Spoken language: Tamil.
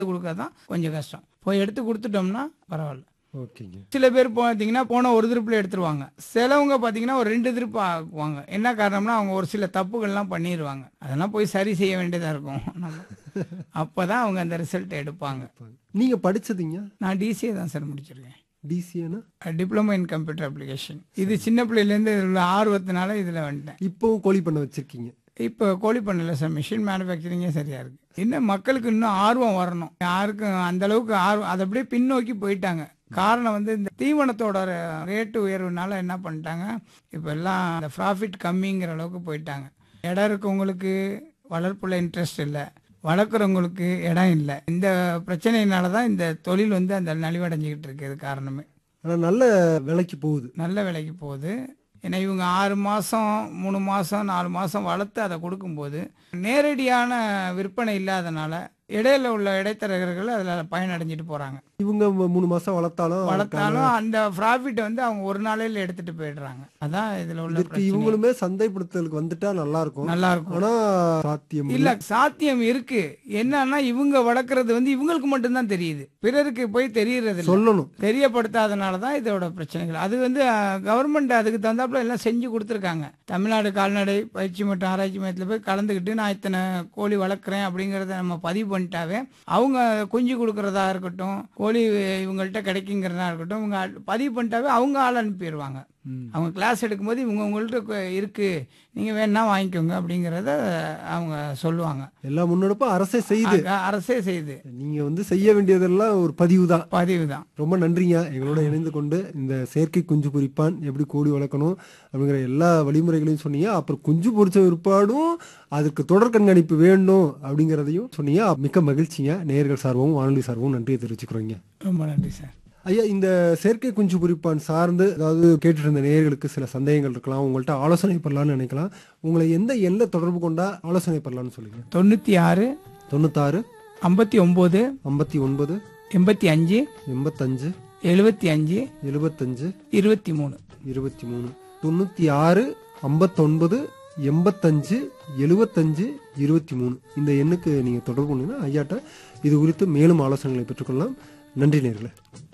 கொடுக்க தான் கொஞ்சம் கஷ்டம் போய் எடுத்து கொடுத்துட்டோம்னா பரவாயில்ல ஓகேங்க சில பேர் பார்த்தீங்கன்னா போன ஒரு திருப்பில் எடுத்துருவாங்க சிலவங்க பார்த்தீங்கன்னா ஒரு ரெண்டு திருப்பு ஆக்குவாங்க என்ன காரணம்னா அவங்க ஒரு சில தப்புகள்லாம் பண்ணிடுவாங்க அதெல்லாம் போய் சரி செய்ய வேண்டியதாக இருக்கும் நம்ம அப்போ தான் அவங்க அந்த ரிசல்ட் எடுப்பாங்க நீங்க படிச்சதுங்க நான் டிசிஏ தான் சார் முடிச்சிருக்கேன் டிசிஏனா டிப்ளமோ இன் கம்ப்யூட்டர் அப்ளிகேஷன் இது சின்ன பிள்ளையிலேருந்து உள்ள ஆர்வத்தினால இதில் வந்துட்டேன் இப்போவும் கோழி பண்ண வச்சிருக்கீங்க இப்போ கோழி பண்ணல சார் மிஷின் மேனுஃபேக்சரிங்கே சரியா இருக்கு இன்னும் மக்களுக்கு இன்னும் ஆர்வம் வரணும் யாருக்கும் அந்த அளவுக்கு ஆர்வம் அதை அப்படியே பின்னோக்கி போயிட்டாங்க காரணம் வந்து இந்த தீவனத்தோட ரேட்டு உயர்வுனால என்ன பண்ணிட்டாங்க இப்போ எல்லாம் இந்த ப்ராஃபிட் கம்மிங்கிற அளவுக்கு போயிட்டாங்க இடம் இருக்கவங்களுக்கு வளர்ப்புல இன்ட்ரெஸ்ட் இல்லை வளர்க்குறவங்களுக்கு இடம் இல்லை இந்த பிரச்சனையினால தான் இந்த தொழில் வந்து அந்த நலிவடைஞ்சிக்கிட்டு இருக்குது காரணமே ஆனா நல்ல விலைக்கு போகுது நல்ல விலைக்கு போகுது ஏன்னா இவங்க ஆறு மாதம் மூணு மாதம் நாலு மாதம் வளர்த்து அதை கொடுக்கும்போது நேரடியான விற்பனை இல்லாதனால இடையில உள்ள இடைத்தரகர்கள் அதில் பயனடைஞ்சிட்டு போகிறாங்க இவங்க ம- மூணு மாசம் வளர்த்தாலும் வளர்த்தாலும் அந்த ப்ராஃபிட் வந்து அவங்க ஒரு நாளையில் எடுத்துட்டு போயிடுறாங்க அதான் இதில் உள்ள இதற்கு பிரச்சனை. இவங்களுமே சந்தைப்படுத்தலுக்கு வந்துட்டா நல்லா இருக்கும் நல்லா இருக்கும் ஆனா சாத்தியம் இல்ல சாத்தியம் இருக்கு என்னன்னா இவங்க வளர்க்கறது வந்து இவங்களுக்கு மட்டும்தான் தெரியுது பிறருக்கு போய் தெரியறது இல்ல. சொல்லணும் தெரியப்படுத்தாதனால தான் இதோட பிரச்சனைகள் அது வந்து கவர்மெண்ட் அதுக்கு தகுந்தாப்புல எல்லாம் செஞ்சு கொடுத்துருக்காங்க தமிழ்நாடு கால்நடை பயிற்சி மற்றும் ஆராய்ச்சி மையத்தில் போய் கலந்துக்கிட்டு நான் இத்தனை கோழி வளர்க்குறேன் அப்படிங்கிறத நம்ம பதிவு பண்ணிட்டாவே அவங்க குஞ்சு கொடுக்கறதா இருக்கட்டும் கோழி இவங்கள்ட்ட கிடைக்குங்கிறதா இருக்கட்டும் இவங்க பதிவு பண்ணிட்டாவே அவங்க ஆள் அனுப்பிடுவாங்க ம். அவங்க கிளாஸ் எடுக்கும்போது இவங்க உங்கள்ட்ட கு- இருக்கு நீங்க வேணா வாங்கிக்கோங்க அப்படிங்கிறத அவங்க சொல்லுவாங்க எல்லா முன்னெடுப்பும் அரசே செய்யுது அங்க அரசே செய்யுது நீங்க வந்து செய்ய வேண்டியதெல்லாம் ஒரு பதிவு தான் பதிவு தான் ரொம்ப நன்றிங்க எங்களோட இணைந்து கொண்டு இந்த செயற்கை குஞ்சு பொரிப்பான் எப்படி கோழி வளர்க்கணும் அப்படிங்கிற எல்லா வழிமுறைகளையும் சொன்னீங்க அப்புறம் குஞ்சு பொரிச்ச பிற்பாடும் அதுக்கு தொடர் கண்காணிப்பு வேண்டும் அப்படிங்கிறதையும் சொன்னீங்க மிக்க மகிழ்ச்சிங்க நேயர்கள் சார்பும் வானொலி சார்பும் நன்றியை தெரிவிச்சுக்கிறோங்க ரொம்ப நன்றி சார் ஐயா இந்த செயற்கை குஞ்சு பொரிப்பான் சார்ந்து அதாவது கேட்டுட்டு இருந்த நேயர்களுக்கு சில சந்தேகங்கள் இருக்கலாம் உங்கள்கிட்ட ஆலோசனை பெறலாம்னு நினைக்கலாம் உங்களை எந்த எல்லை தொடர்பு கொண்டா ஆலோசனை பெறலாம்னு சொல்லுங்க தொண்ணூத்தி ஆறு தொண்ணூத்தாறு ஐம்பத்தி ஒன்பது ஐம்பத்தி ஒன்பது எண்பத்தி அஞ்சு எண்பத்தஞ்சு எழுபத்தி அஞ்சு எழுபத்தஞ்சு இருபத்தி மூணு இருபத்தி மூணு தொண்ணூற்றி ஆறு ஐம்பத்தொன்பது எண்பத்தஞ்சு எழுபத்தஞ்சு இருபத்தி மூணு இந்த எண்ணுக்கு நீங்கள் தொடர்பு கொண்டீங்கன்னா ஐயாட்ட இது குறித்து மேலும் ஆலோசனைகளை பெற்றுக்கொள்ளலாம் நன்றி நேர்களே